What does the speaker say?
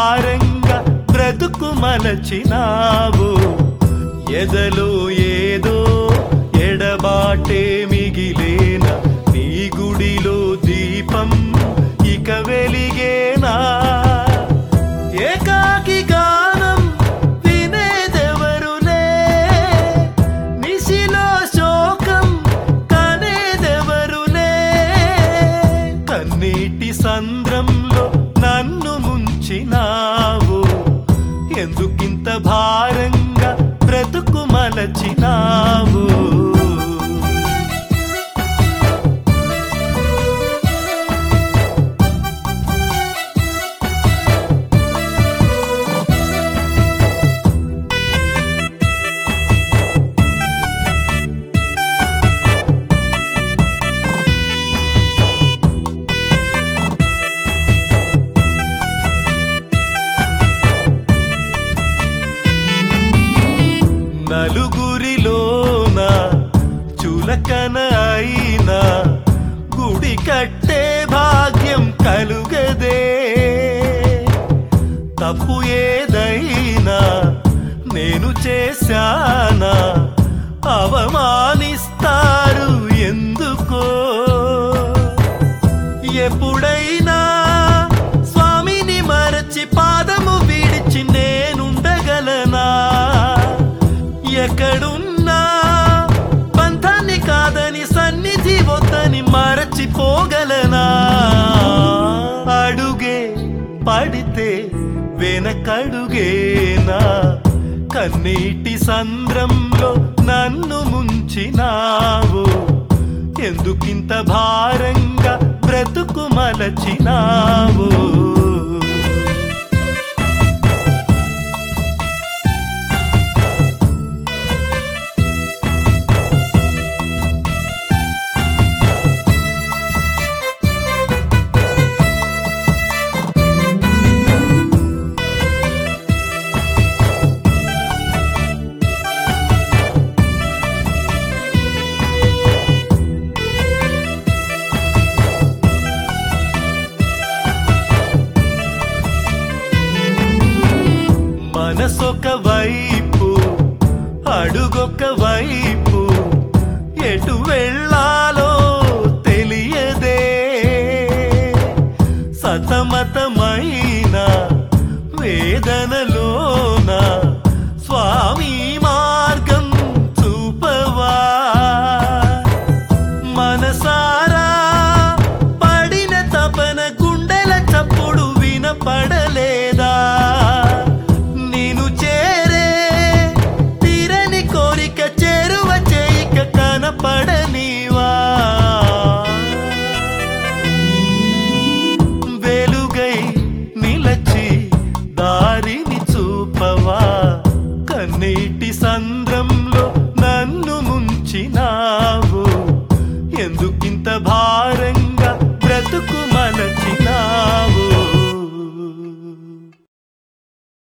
భారంగా బ్రతుకు మలచినావు ఎదలో ఏదో ఎడబాటే మిగిలేన నీ గుడిలో దీపం ఇక వెలిగేనా ఏకాకి గానం వినేదెవరులే నిశిలో శోకం కనేదెవరులే కన్నీటి సంద్రంలో నన్ను ముంచినావు ఎందుకింత భారంగా బ్రతుకు మలచినావు నలుగురిలోన చులకన అయినా గుడి కట్టే భాగ్యం కలుగదే తప్పు ఏదైనా నేను చేశానా అవమానిస్తారు ఎందుకో ఎప్పుడైనా స్వామిని మరచి పాదము విడిచి నేనుండగలనా ఎక్కడున్నా బంధాన్ని కాదని సన్నిధి వద్దని మరచిపోగలనా అడుగే పడితే వెనకడుగేనా కన్నీటి సంద్రంలో నన్ను ముంచినావు ఎందుకింత భారంగా బ్రతుకు మలచినావు మనసొక